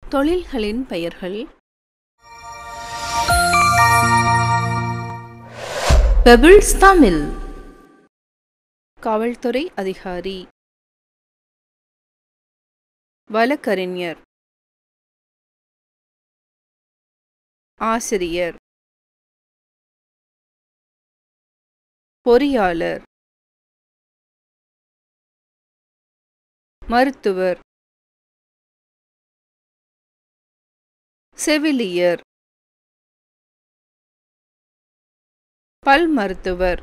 தொழில்களின் பெயர்கள் பெபிள்ஸ் தமிழ் காவல்துறை அதிகாரி வழக்கறிஞர் ஆசிரியர் பொறியாளர் மருத்துவர் செவிலியர் பல் மருத்துவர்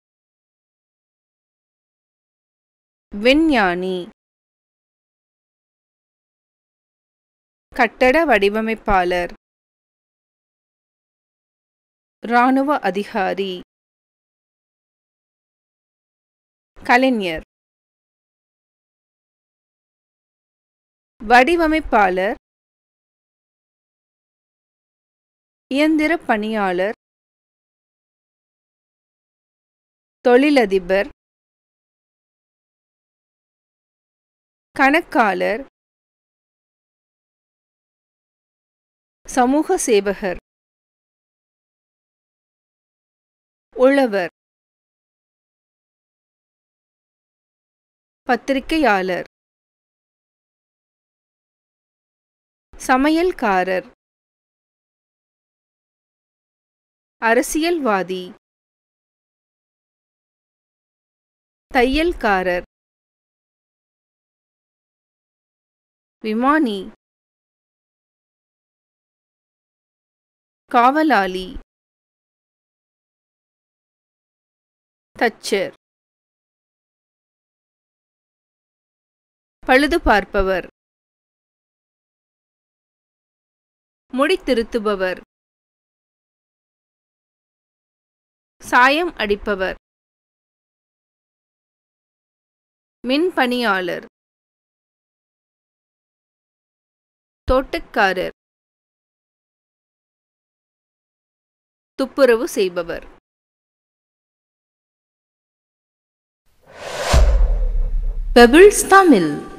விஞ்ஞானி கட்டட வடிவமைப்பாளர் இராணுவ அதிகாரி கலைஞர் வடிவமைப்பாளர் இயந்திர பணியாளர் தொழிலதிபர் கணக்காளர் சமூக சேவகர் உழவர் பத்திரிகையாளர் சமையல்காரர் அரசியல்வாதி தையல்காரர் விமானி காவலாளி தச்சர் பழுது பார்ப்பவர் முடித்திருத்துபவர் சாயம் அடிப்பவர் மின் பணியாளர் தோட்டக்காரர் துப்புரவு செய்பவர் பெபிள்ஸ் தமிழ்